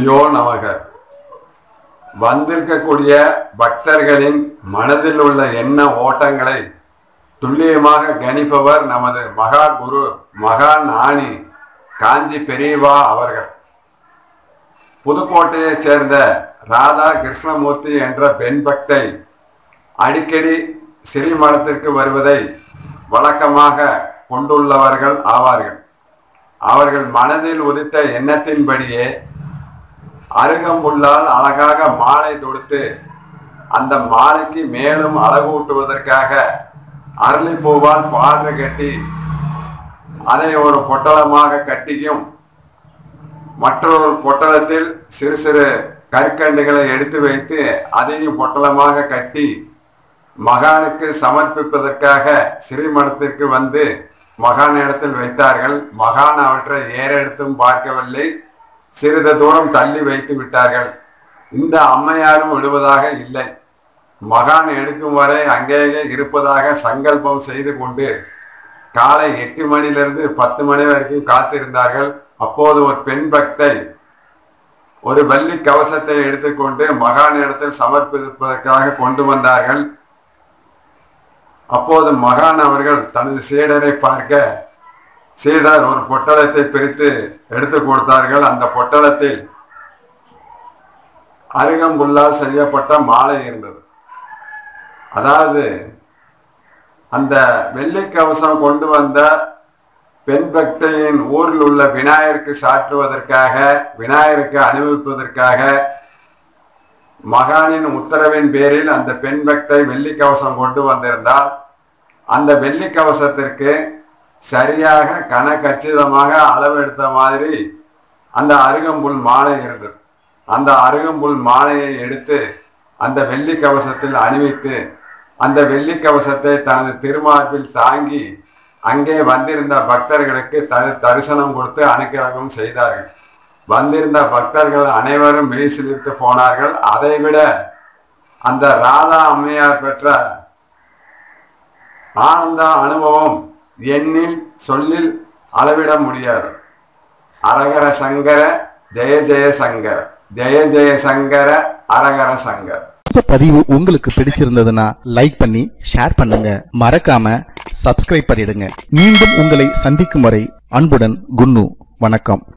குருபியோ நமக வந்திருக்கக்கூடிய பக்தர்களின் மனதில் உள்ள எண்ண ஓட்டங்களை துல்லியமாக கணிப்பவர் நமது மகா குரு மகா ஞானி காஞ்சி பெரியவா அவர்கள் புதுக்கோட்டையைச் சேர்ந்த ராதா கிருஷ்ணமூர்த்தி என்ற பெண் பக்தை அடிக்கடி ஸ்ரீமடத்திற்கு வருவதை வழக்கமாக கொண்டுள்ளவர்கள் ஆவார்கள் அவர்கள் மனதில் உதித்த எண்ணத்தின்படியே அருகம்புல்லால் அழகாக மாலை தொடுத்து அந்த மாலைக்கு மேலும் அழகூட்டுவதற்காக அரளிப்பூவால் பாடு கட்டி அதை ஒரு பொட்டலமாக கட்டியும் மற்றொரு பொட்டலத்தில் சிறு சிறு கற்கண்டுகளை எடுத்து வைத்து அதையும் பொட்டலமாக கட்டி மகானுக்கு சமர்ப்பிப்பதற்காக ஸ்ரீமடத்திற்கு வந்து மகான் இடத்தில் வைத்தார்கள் மகான் அவற்றை ஏறெடுத்தும் பார்க்கவில்லை சிறிது தூரம் தள்ளி வைத்து விட்டார்கள் இந்த அம்மையாரும் விடுவதாக இல்லை மகான் எடுக்கும் வரை அங்கேயே இருப்பதாக சங்கல்பம் செய்து கொண்டு காலை எட்டு மணிலிருந்து பத்து மணி வரைக்கும் காத்திருந்தார்கள் அப்போது ஒரு பெண் பக்தை ஒரு வெள்ளி கவசத்தை எடுத்துக்கொண்டு மகான் இடத்தில் சமர்ப்பிப்பதற்காக கொண்டு வந்தார்கள் அப்போது மகான் அவர்கள் தனது சீடரை பார்க்க சீடர் ஒரு பொட்டலத்தை பிரித்து எடுத்து கொடுத்தார்கள் அந்த பொட்டலத்தில் அருகம்புல்லால் செய்யப்பட்ட மாலை இருந்தது அதாவது அந்த வெள்ளி கவசம் கொண்டு வந்த பெண் பக்தையின் ஊரில் உள்ள விநாயகருக்கு சாற்றுவதற்காக விநாயகருக்கு அனுபவிப்பதற்காக மகானின் உத்தரவின் பேரில் அந்த பெண் பக்தை வெள்ளி கவசம் கொண்டு வந்திருந்தால் அந்த வெள்ளி கவசத்திற்கு சரியாக கன கச்சிதமாக அளவெடுத்த மாதிரி அந்த அருகம்புல் மாலை இருந்தது அந்த அருகம்புல் மாலையை எடுத்து அந்த வெள்ளி கவசத்தில் அணிவித்து அந்த வெள்ளி கவசத்தை தனது திருமார்பில் தாங்கி அங்கே வந்திருந்த பக்தர்களுக்கு தரு தரிசனம் கொடுத்து அனுக்கிரகம் செய்தார்கள் வந்திருந்த பக்தர்கள் அனைவரும் மெய் சிலிர்த்து போனார்கள் அதைவிட அந்த ராதா அம்மையார் பெற்ற ஆனந்த அனுபவம் எண்ணில் சொல்லில் அளவிட முடியாது அரகர சங்கர ஜெய ஜெய சங்கர ஜெய ஜெய சங்கர அரகர சங்கர இந்த பதிவு உங்களுக்கு பிடிச்சிருந்ததுன்னா லைக் பண்ணி ஷேர் பண்ணுங்க மறக்காம சப்ஸ்கிரைப் பண்ணிடுங்க மீண்டும் உங்களை சந்திக்கும் வரை அன்புடன் குன்னு வணக்கம்